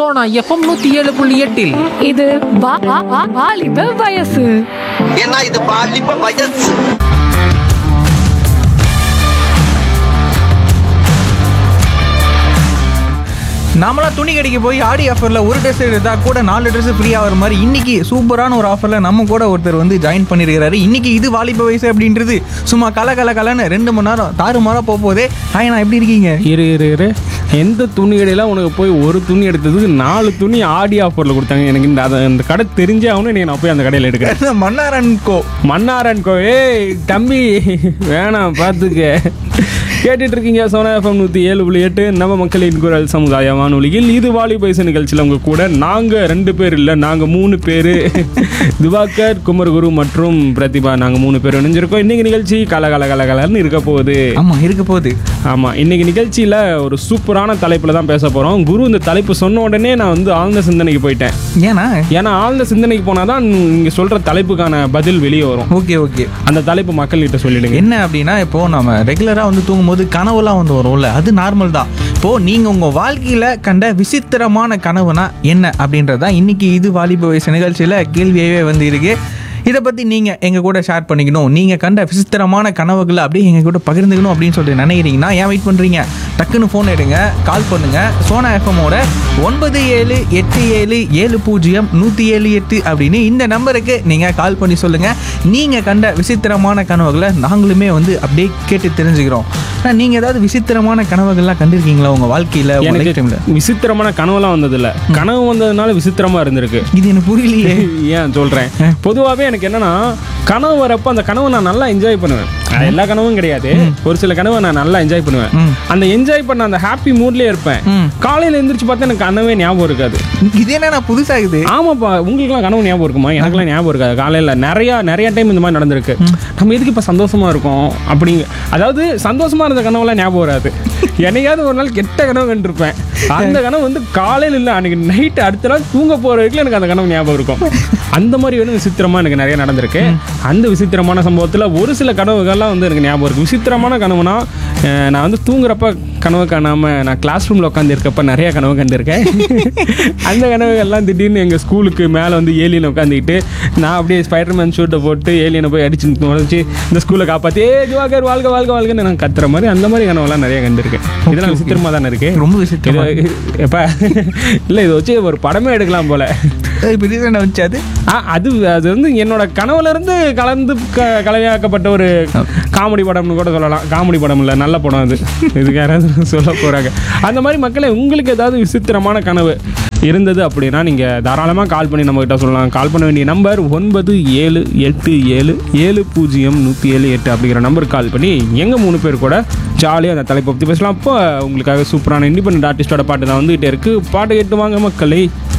Sona FM நூத்தி ஏழு புள்ளி எட்டில் இது வா- வா- வா- வாலிப வயசு ஏன்னா இது பாலிப்ப வயசு நாமளாம் துணி கடைக்கு போய் ஆடி ஆஃபரில் ஒரு ட்ரெஸ் எடுத்தா கூட நாலு ட்ரெஸ் ஃப்ரீ ஆகிற மாதிரி இன்னைக்கு சூப்பரான ஒரு ஆஃபரில் நம்ம கூட ஒருத்தர் வந்து ஜாயின் பண்ணியிருக்காரு இன்னைக்கு இது வாலிப வயசு அப்படின்றது சும்மா கல கல கலன்னு ரெண்டு மணி நேரம் தாறு மாறாக போக போதே ஹாய் நான் எப்படி இருக்கீங்க இரு இரு இரு எந்த துணி கடையில் உனக்கு போய் ஒரு துணி எடுத்ததுக்கு நாலு துணி ஆடி ஆஃபரில் கொடுத்தாங்க எனக்கு இந்த அதை அந்த கடை தெரிஞ்சே ஆகணும் இன்னைக்கு நான் போய் அந்த கடையில் எடுக்கிறேன் மன்னாரன் கோ மன்னாரன் கோ ஏய் தம்பி வேணாம் பார்த்துக்க கேட்டுட்டு இருக்கீங்க சோனா எஃப்எம் நூற்றி ஏழு புள்ளி எட்டு நம்ம மக்களின் குரல் சமுதாய வானொலியில் இது வாலி பைசு நிகழ்ச்சியில் உங்க கூட நாங்கள் ரெண்டு பேர் இல்லை நாங்கள் மூணு பேர் திவாகர் குமரகுரு மற்றும் பிரதிபா நாங்கள் மூணு பேர் இணைஞ்சிருக்கோம் இன்னைக்கு நிகழ்ச்சி கல கல கல கலன்னு இருக்க போகுது ஆமாம் இருக்க போகுது ஆமாம் இன்னைக்கு நிகழ்ச்சியில் ஒரு சூப்பரான தலைப்பில் தான் பேச போகிறோம் குரு இந்த தலைப்பு சொன்ன உடனே நான் வந்து ஆழ்ந்த சிந்தனைக்கு போயிட்டேன் ஏன்னா ஏன்னா ஆழ்ந்த சிந்தனைக்கு போனால் தான் நீங்கள் சொல்கிற தலைப்புக்கான பதில் வெளியே வரும் ஓகே ஓகே அந்த தலைப்பு மக்கள்கிட்ட சொல்லிடுங்க என்ன அப்படின்னா இப்போ நம்ம ரெகுலராக வந்து தூங்கும்போது கனவுலாம் வந்து வரும்ல அது நார்மல் தான் இப்போ நீங்க உங்க வாழ்க்கையில கண்ட விசித்திரமான கனவுனா என்ன அப்படின்றதா இன்னைக்கு இது வாலிப வயசு நிகழ்ச்சியில கேள்வியாகவே வந்து இருக்கு இதை பற்றி நீங்கள் எங்கள் கூட ஷேர் பண்ணிக்கணும் நீங்கள் கண்ட விசித்திரமான கனவுகளை அப்படியே எங்கள் கூட பகிர்ந்துக்கணும் அப்படின்னு சொல்லிட்டு நினைக்கிறீங்கன்னா ஏன் வெயிட் பண்ணுறீங்க டக்குன்னு ஃபோன் எடுங்க கால் பண்ணுங்க சோனா எஃப்எம்மோட ஒன்பது ஏழு எட்டு ஏழு ஏழு பூஜ்ஜியம் நூற்றி ஏழு எட்டு அப்படின்னு இந்த நம்பருக்கு நீங்கள் கால் பண்ணி சொல்லுங்கள் நீங்கள் கண்ட விசித்திரமான கனவுகளை நாங்களுமே வந்து அப்படியே கேட்டு தெரிஞ்சுக்கிறோம் ஆனால் நீங்கள் ஏதாவது விசித்திரமான கனவுகள்லாம் கண்டிருக்கீங்களா உங்கள் வாழ்க்கையில் உங்கள் லைஃப் எனக்கு டைமில் விசித்திரமான கனவுலாம் வந்ததில்ல கனவு வந்ததுனால விசித்திரமா இருந்திருக்கு இது எனக்கு புரியலையே ஏன் சொல்றேன் பொதுவாகவே எனக்கு என்னன்னா கனவு வரப்போ அந்த கனவை நான் நல்லா என்ஜாய் பண்ணுவேன் அது எல்லா கனவும் கிடையாது ஒரு சில கனவை நான் நல்லா என்ஜாய் பண்ணுவேன் ம். அந்த என்ஜாய் பண்ண அந்த ஹாப்பி மூட்லயே இருப்பேன் ம். காலையில எந்திரிச்சு பார்த்தா எனக்கு கனவே ஞாபகம் இருக்காது இது என்ன நான் புதுசாகுது ஆமாப்பா உங்களுக்குலாம் கனவு ஞாபகம் இருக்குமா எனக்குலாம் ஞாபகம் இருக்காது காலையில் நிறையா நிறைய டைம் இந்த மாதிரி நடந்திருக்கு நம்ம எதுக்கு இப்போ சந்தோஷமா இருக்கோம் அப்படிங்க அதாவது சந்தோஷமா இருந்த கனவுலாம் ஞாபகம் வராது என்னையாவது ஒரு நாள் கெட்ட கனவு கண்டிருப்பேன் அந்த கனவு வந்து காலையில் இல்லை அன்னைக்கு நைட்டு அடுத்த நாள் தூங்க போகிற வரைக்கும் எனக்கு அந்த கனவு ஞாபகம் இருக்கும் அந்த மாதிரி வந்து விசித்திரமா எனக்கு நிறைய நடந்திருக்கு அந்த விசித்திரமான சம்பவத்தில் ஒரு சில கனவுகள்லாம் வந்து எனக்கு ஞாபகம் இருக்கு விசித்திரமான கனவுனா அஹ், நான் வந்து தூங்குறப்ப கனவு காணாம நான் கிளாஸ் ரூமில் உட்காந்துருக்கப்ப நிறைய கனவு கண்டிருக்கேன் அந்த கனவுகள்லாம் திடீர்னு எங்கள் ஸ்கூலுக்கு மேலே வந்து ஏலியன் உட்காந்துக்கிட்டு நான் அப்படியே ஸ்பைடர்மேன் ஷூட்டை போட்டு ஏலியனை போய் அடிச்சு நுழைச்சி இந்த ஸ்கூலை காப்பாற்றி ஏ இதுவாகர் வாழ்க வாழ்க வாழ்கன்னு நான் கத்துற மாதிரி அந்த மாதிரி கனவுலாம் நிறைய கண்டிருக்கேன் இதெல்லாம் விசித்திரமாக தானே இருக்கு ரொம்ப விசித்திரமா இது எப்போ இல்லை இதை வச்சு ஒரு படமே எடுக்கலாம் போல இப்போ ரீசெண்டாக வச்சு அது ஆ அது அது வந்து என்னோட கனவுல இருந்து கலந்து க கலவையாக்கப்பட்ட ஒரு காமெடி படம்னு கூட சொல்லலாம் காமெடி படம் இல்லை நல்ல படம் அது இதுக்கு யாராவது சொல்ல போகிறாங்க அந்த மாதிரி மக்களே உங்களுக்கு ஏதாவது விசித்திரமான கனவு இருந்தது அப்படின்னா நீங்கள் தாராளமாக கால் பண்ணி நம்மகிட்ட சொல்லலாம் கால் பண்ண வேண்டிய நம்பர் ஒன்பது ஏழு எட்டு ஏழு ஏழு பூஜ்ஜியம் நூற்றி ஏழு எட்டு அப்படிங்கிற நம்பருக்கு கால் பண்ணி எங்கள் மூணு பேர் கூட ஜாலியாக அந்த தலைப்பை பற்றி பேசலாம் அப்போ உங்களுக்காக சூப்பரான இண்டிபெண்ட் ஆர்டிஸ்டோட பாட்டு தான் வந்துகிட்டே இருக்குது பாட்டு கேட்டு வாங்க மக்களை